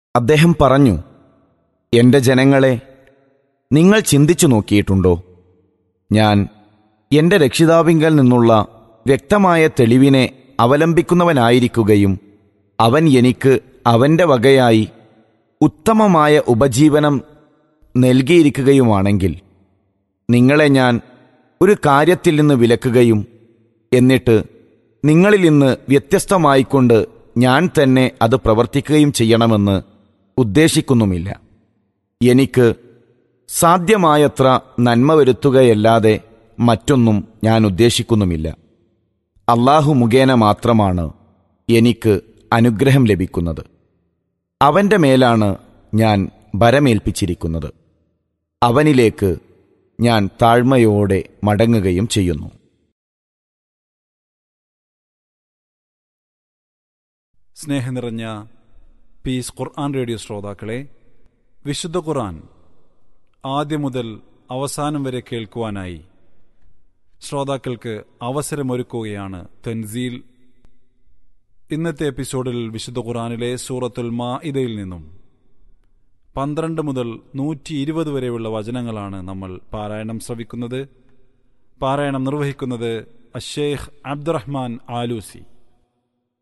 അദ്ദേഹം പറഞ്ഞു എന്റെ ജനങ്ങളെ നിങ്ങൾ ചിന്തിച്ചു നോക്കിയിട്ടുണ്ടോ ഞാൻ എന്റെ രക്ഷിതാവിങ്കൽ നിന്നുള്ള വ്യക്തമായ തെളിവിനെ അവലംബിക്കുന്നവനായിരിക്കുകയും അവൻ എനിക്ക് അവന്റെ വകയായി ഉത്തമമായ ഉപജീവനം നൽകിയിരിക്കുകയുമാണെങ്കിൽ നിങ്ങളെ ഞാൻ ഒരു കാര്യത്തിൽ നിന്ന് വിലക്കുകയും എന്നിട്ട് നിങ്ങളിൽ നിന്ന് വ്യത്യസ്തമായിക്കൊണ്ട് ഞാൻ തന്നെ അത് പ്രവർത്തിക്കുകയും ചെയ്യണമെന്ന് ഉദ്ദേശിക്കുന്നുമില്ല എനിക്ക് സാധ്യമായത്ര നന്മ വരുത്തുകയല്ലാതെ മറ്റൊന്നും ഞാൻ ഉദ്ദേശിക്കുന്നുമില്ല അള്ളാഹു മുഖേന മാത്രമാണ് എനിക്ക് അനുഗ്രഹം ലഭിക്കുന്നത് അവന്റെ മേലാണ് ഞാൻ ഭരമേൽപ്പിച്ചിരിക്കുന്നത് അവനിലേക്ക് ഞാൻ താഴ്മയോടെ മടങ്ങുകയും ചെയ്യുന്നു സ്നേഹം നിറഞ്ഞ പീസ് ഖുർആൻ റേഡിയോ ശ്രോതാക്കളെ വിശുദ്ധ ഖുർആൻ ആദ്യം മുതൽ അവസാനം വരെ കേൾക്കുവാനായി ശ്രോതാക്കൾക്ക് അവസരമൊരുക്കുകയാണ് തൻസീൽ ഇന്നത്തെ എപ്പിസോഡിൽ വിശുദ്ധ ഖുർആനിലെ സൂറത്തുൽ മാഇദയിൽ നിന്നും പന്ത്രണ്ട് മുതൽ നൂറ്റി ഇരുപത് വരെയുള്ള വചനങ്ങളാണ് നമ്മൾ പാരായണം ശ്രവിക്കുന്നത് പാരായണം നിർവഹിക്കുന്നത് അഷേഖ് അബ്ദുറഹ്മാൻ ആലൂസി